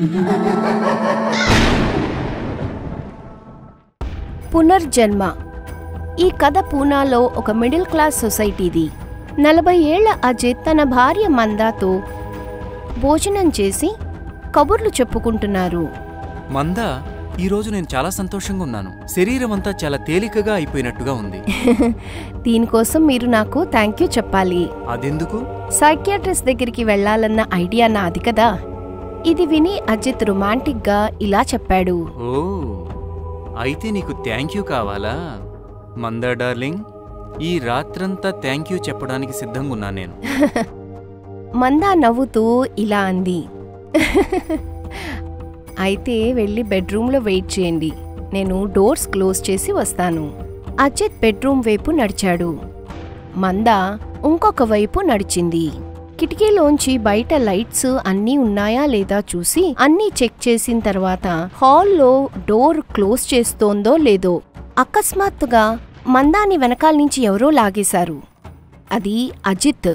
పునర్జన్మ ఈ కథ పూనాలో ఒక మిడిల్ క్లాస్ సొసైటీది నలభై ఏళ్ల అజిత్ తన భార్య మందాతో భోజనం చేసి కబుర్లు చెప్పుకుంటున్నారు మందా ఈరోజు నేను చాలా సంతోషంగా ఉన్నాను శరీరం అంతా చాలా తేలికగా అయిపోయినట్టుగా ఉంది దీనికోసం మీరు నాకు థ్యాంక్ యూ చెప్పాలి అదెందుకు సైకియాట్రిస్ట్ దగ్గరికి వెళ్ళాలన్న ఐడియా నాది కదా ఇది విని అజిత్ రొమాంటిక్గా ఇలా చెప్పాడు ఓ అయితే నీకు థ్యాంక్ యూ కావాలా మందా డార్లింగ్ ఈ రాత్రంతా థ్యాంక్ యూ చెప్పడానికి సిద్ధంగా ఉన్నా నేను మందా నవ్వుతూ ఇలా అంది అయితే వెళ్ళి బెడ్రూమ్లో వెయిట్ చేయండి నేను డోర్స్ క్లోజ్ చేసి వస్తాను అజిత్ బెడ్రూమ్ వైపు నడిచాడు మందా ఇంకొక వైపు నడిచింది కిటికీలోంచి బయట లైట్స్ అన్నీ ఉన్నాయా లేదా చూసి అన్నీ చెక్ చేసిన తర్వాత హాల్లో డోర్ క్లోజ్ చేస్తోందో లేదో అకస్మాత్తుగా మందాని వెనకాల నుంచి ఎవరో లాగేశారు అది అజిత్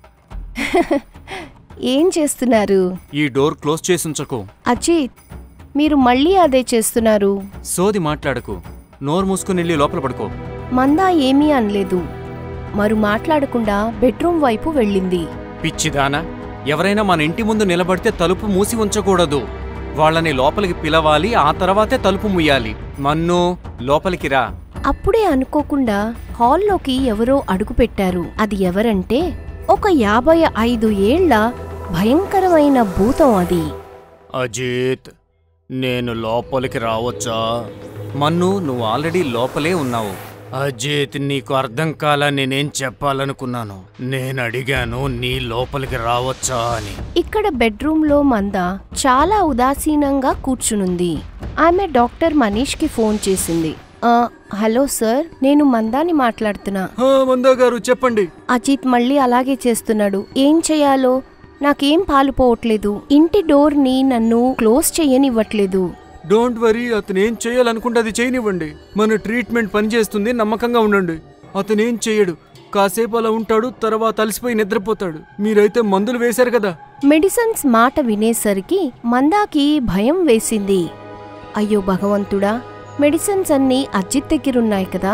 ఏం చేస్తున్నారు ఈ డోర్ క్లోజ్ చేసి ఉంచకు అజిత్ మీరు మళ్ళీ అదే చేస్తున్నారు సోది మాట్లాడకు నోరు మూసుకుని వెళ్ళి లోపల పడుకో మందా ఏమీ అనలేదు మరు మాట్లాడకుండా బెడ్రూమ్ వైపు వెళ్ళింది పిచ్చిదానా ఎవరైనా మన ఇంటి ముందు నిలబడితే తలుపు మూసి ఉంచకూడదు వాళ్ళని లోపలికి పిలవాలి ఆ తర్వాతే తలుపు ముయ్యాలి మన్ను లోపలికి రా అప్పుడే అనుకోకుండా హాల్లోకి ఎవరో అడుగుపెట్టారు అది ఎవరంటే ఒక యాభై ఐదు ఏళ్ల భయంకరమైన భూతం అది అజిత్ నేను లోపలికి రావచ్చా మన్ను నువ్వు ఆల్రెడీ లోపలే ఉన్నావు అజిత్ నీకు అర్థం కాలా నేనేం చెప్పాలనుకున్నాను నేను అడిగాను నీ లోపలికి రావచ్చా అని ఇక్కడ బెడ్రూమ్లో మంద చాలా ఉదాసీనంగా కూర్చునుంది ఆమె డాక్టర్ మనీష్కి ఫోన్ చేసింది "ఆ, హలో సార్ నేను మందాని మాట్లాడుతున్నా మందా గారు చెప్పండి అజిత్ మళ్ళీ అలాగే చేస్తున్నాడు ఏం చేయాలో నాకేం పాలుపోవట్లేదు ఇంటి డోర్ని నన్ను క్లోజ్ చెయ్యనివ్వట్లేదు డోంట్ వరీ అతను ఏం చేయాలనుకుంటే అది చేయనివ్వండి మన ట్రీట్మెంట్ పనిచేస్తుంది నమ్మకంగా ఉండండి అతను ఏం చేయడు కాసేపు అలా ఉంటాడు తర్వాత అలసిపోయి నిద్రపోతాడు మీరైతే మందులు వేశారు కదా మెడిసిన్స్ మాట వినేసరికి మందాకి భయం వేసింది అయ్యో భగవంతుడా మెడిసిన్స్ అన్నీ అజిత్ దగ్గరున్నాయి కదా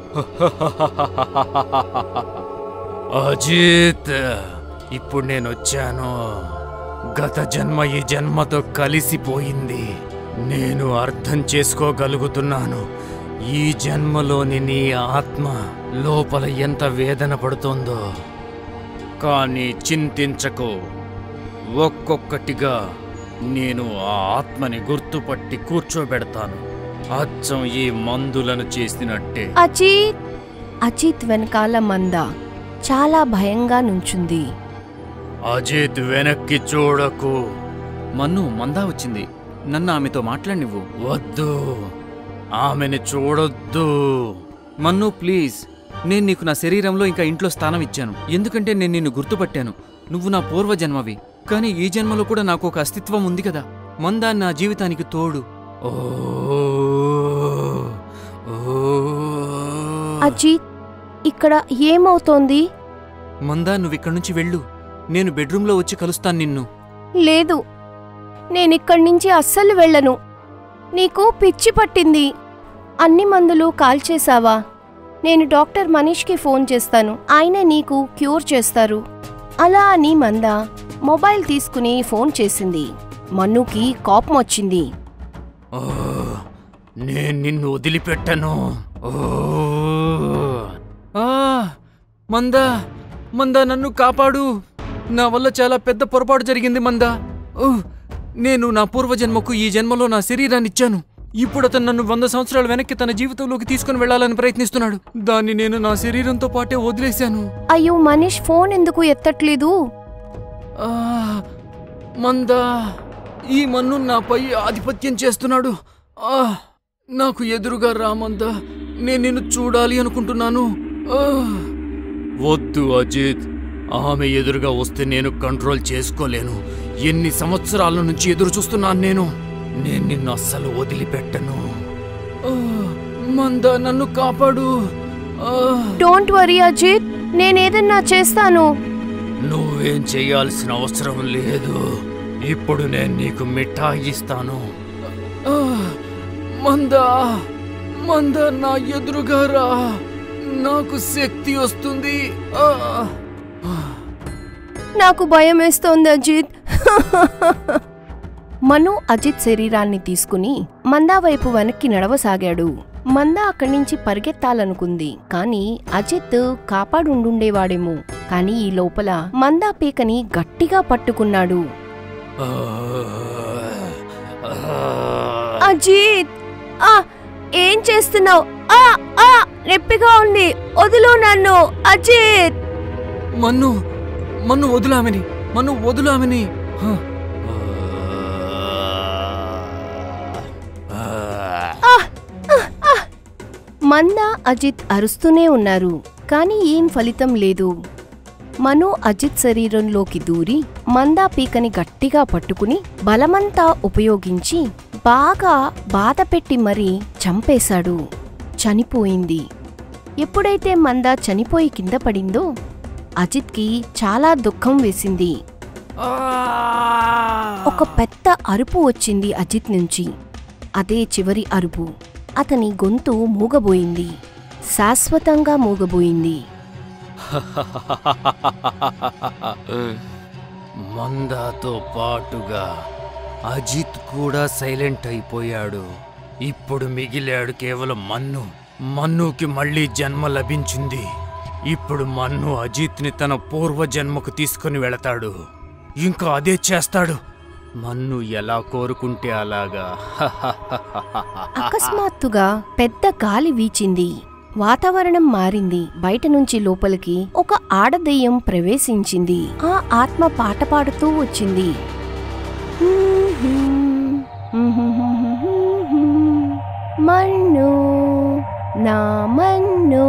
అజిత్ ఇప్పుడు నేను వచ్చాను గత జన్మ ఈ జన్మతో కలిసిపోయింది నేను అర్థం చేసుకోగలుగుతున్నాను ఈ జన్మలోని నీ ఆత్మ లోపల ఎంత వేదన పడుతోందో కానీ చింతించకు ఒక్కొక్కటిగా నేను ఆ ఆత్మని గుర్తుపట్టి కూర్చోబెడతాను అచ్చం ఈ మందులను చేసినట్టే అజిత్ అజిత్ వెనకాల మంద చాలా భయంగా నుంచుంది అజిత్ వెనక్కి చూడకు మన్ను మందా వచ్చింది నన్ను ఆమెతో మాట్లాడినివ్వు వద్దు ఆమెను చూడొద్దు మన్ను ప్లీజ్ నేను నీకు నా శరీరంలో ఇంకా ఇంట్లో స్థానం ఇచ్చాను ఎందుకంటే నేను నిన్ను గుర్తుపట్టాను నువ్వు నా పూర్వ జన్మవి కానీ ఈ జన్మలో కూడా నాకు ఒక అస్తిత్వం ఉంది కదా మందా నా జీవితానికి తోడు ఓ ఓ అజిత్ ఇక్కడ ఏమవుతోంది మందా నువ్వు ఇక్కడి నుంచి వెళ్ళు నేను బెడ్రూమ్లో వచ్చి కలుస్తాను నిన్ను లేదు నేనిక్కడి నుంచి అస్సలు వెళ్ళను నీకు పిచ్చి పట్టింది అన్ని మందులు కాల్చేశావా నేను డాక్టర్ మనీష్కి ఫోన్ చేస్తాను ఆయనే నీకు క్యూర్ చేస్తారు అలా అని మంద మొబైల్ తీసుకుని ఫోన్ చేసింది మన్నుకి కోపం వచ్చింది ఓ, నేను నిన్ను వదిలిపెట్టను ఓ ఆ, మందా మందా నన్ను కాపాడు నా వల్ల చాలా పెద్ద పొరపాటు జరిగింది మందా ఓ, నేను నా పూర్వజన్మకు ఈ జన్మలో నా శరీరాన్ని ఇచ్చాను ఇప్పుడు అతను నన్ను వంద సంవత్సరాల వెనక్కి తన జీవితంలోకి తీసుకుని వెళ్ళాలని ప్రయత్నిస్తున్నాడు దాన్ని నేను నా శరీరంతో పాటే వదిలేశాను అయ్యో మనీష్ ఫోన్ ఎందుకు ఎత్తట్లేదు ఆ, మందా ఈ మన్ను నాపై ఆధిపత్యం చేస్తున్నాడు ఆ, నాకు ఎదురుగా రా మందా నేను నిన్ను చూడాలి అనుకుంటున్నాను ఆ. వద్దు అజిత్ ఆమె ఎదురుగా వస్తే నేను కంట్రోల్ చేసుకోలేను ఎన్ని సంవత్సరాల నుంచి ఎదురు చూస్తున్నాను నేను నేను నిన్ను అస్సలు వదిలిపెట్టను ఆ, మందా నన్ను కాపాడు ఆ. డోంట్ వరీ అజిత్ నేనేదన్నా చేస్తాను నువ్వేం చేయాల్సిన అవసరం లేదు ఇప్పుడు నేను నీకు మిఠాయి ఇస్తాను ఆ, మందా మందా నా ఎదురుగా రా నాకు శక్తి వస్తుంది ఆ, నాకు భయం వేస్తోంది అజిత్ మను అజిత్ శరీరాన్ని తీసుకుని మందా వైపు వెనక్కి నడవసాగాడు మందా అక్కడి నుంచి పరిగెత్తాలనుకుంది కాని అజిత్ కాపాడుండుండేవాడేమో కాని ఈ లోపల మందా పీకని గట్టిగా పట్టుకున్నాడు ఆ, ఆ, అజిత్ ఆ ఏం చేస్తున్నావు ఆ ఆ నొప్పిగా ఉంది వదులు నన్ను అజిత్ మన్ను మన్ను వదులామెని మన్ను వదులామెని హ, ఆ. మందా అజిత్ అరుస్తూనే ఉన్నారు కానీ ఏం ఫలితం లేదు మను అజిత్ శరీరంలోకి దూరి మందా పీకని గట్టిగా పట్టుకుని బలమంతా ఉపయోగించి బాగా బాధపెట్టి మరీ చంపేశాడు చనిపోయింది ఎప్పుడైతే మందా చనిపోయి కింద పడిందో అజిత్కి చాలా దుఃఖం వేసింది ఒక పెద్ద అరుపు వచ్చింది అజిత్ నుంచి అదే చివరి అరుపు అతని గొంతు మూగబోయింది శాశ్వతంగా మూగబోయింది మందాతో పాటుగా అజిత్ కూడా సైలెంట్ అయిపోయాడు ఇప్పుడు మిగిలాడు కేవలం మన్ను మన్నుకి మళ్ళీ జన్మ లభించింది ఇప్పుడు మన్ను అజిత్ని తన పూర్వ జన్మకు తీసుకుని వెళతాడు ఇంకా అదే చేస్తాడు మన్ను ఎలా కోరుకుంటే అలాగా అకస్మాత్తుగా పెద్ద గాలి వీచింది వాతావరణం మారింది బయట నుంచి లోపలికి ఒక ఆడదెయ్యం ప్రవేశించింది ఆ ఆత్మ పాట పాడుతూ వచ్చింది మన్ను నా మన్ను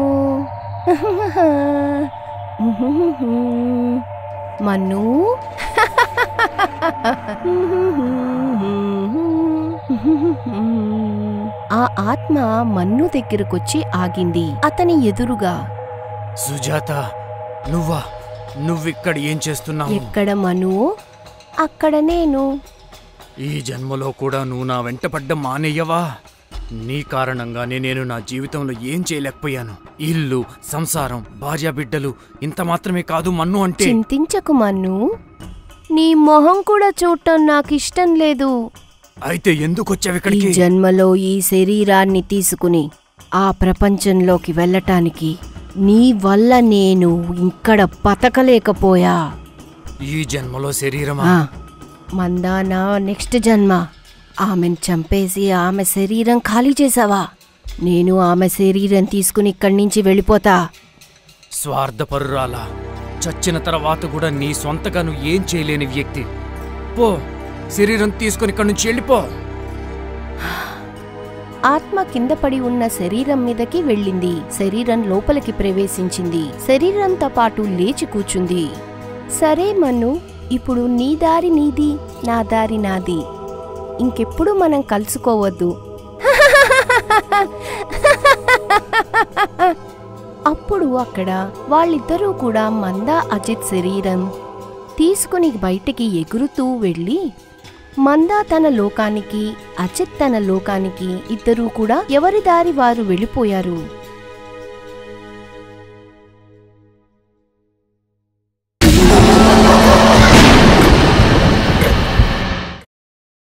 మన్ను ఆ ఆత్మ మన్ను దగ్గరకొచ్చి ఆగింది అతని ఎదురుగా సుజాత నువ్వా నువ్విక్కడ ఏం చేస్తున్నావు ఎక్కడ మను అక్కడ నేను ఈ జన్మలో కూడా నువ్వు నా వెంట పడ్డ మానేయవా నీ కారణంగానే నేను నా జీవితంలో ఏం చేయలేకపోయాను ఇల్లు సంసారం భార్య బిడ్డలు ఇంత మాత్రమే కాదు మన్ను అంటే చింతించకు మన్ను నీ మొహం కూడా చూడటం నాకు ఇష్టం లేదు అయితే ఎందుకు వచ్చావు ఈ ఇక్కడికి జన్మలో ఈ శరీరాన్ని తీసుకుని ఆ ప్రపంచంలోకి వెళ్ళటానికి నీ వల్ల నేను ఇక్కడ బతకలేకపోయా ఈ జన్మలో శరీరమా ఆ, మందానా నెక్స్ట్ జన్మ ఆమెను చంపేసి ఆమె శరీరం ఖాళీ చేసావా నేను ఆమె శరీరం తీసుకుని ఇక్కడి నుంచి వెళ్ళిపోతా స్వార్థపరురాలా చచ్చిన తర్వాత కూడా నీ సొంతగా నువ్వు ఏం చేయలేని వ్యక్తి పో శరీరం తీసుకొని ఇక్కడి నుంచి వెళ్ళిపో ఆత్మ కింద పడి ఉన్న శరీరం మీదకి వెళ్ళింది శరీరం లోపలికి ప్రవేశించింది శరీరంతో పాటు లేచి కూర్చుంది సరే మన్ను ఇప్పుడు నీ దారి నీది నా దారి నాది ఇంకెప్పుడు మనం కలుసుకోవద్దు అప్పుడు అక్కడ వాళ్ళిద్దరూ కూడా మందా అజిత్ శరీరం తీసుకుని బయటికి ఎగురుతూ వెళ్ళి మందా తన లోకానికి అజిత్ తన లోకానికి ఇద్దరూ కూడా ఎవరి దారి వారు వెళ్ళిపోయారు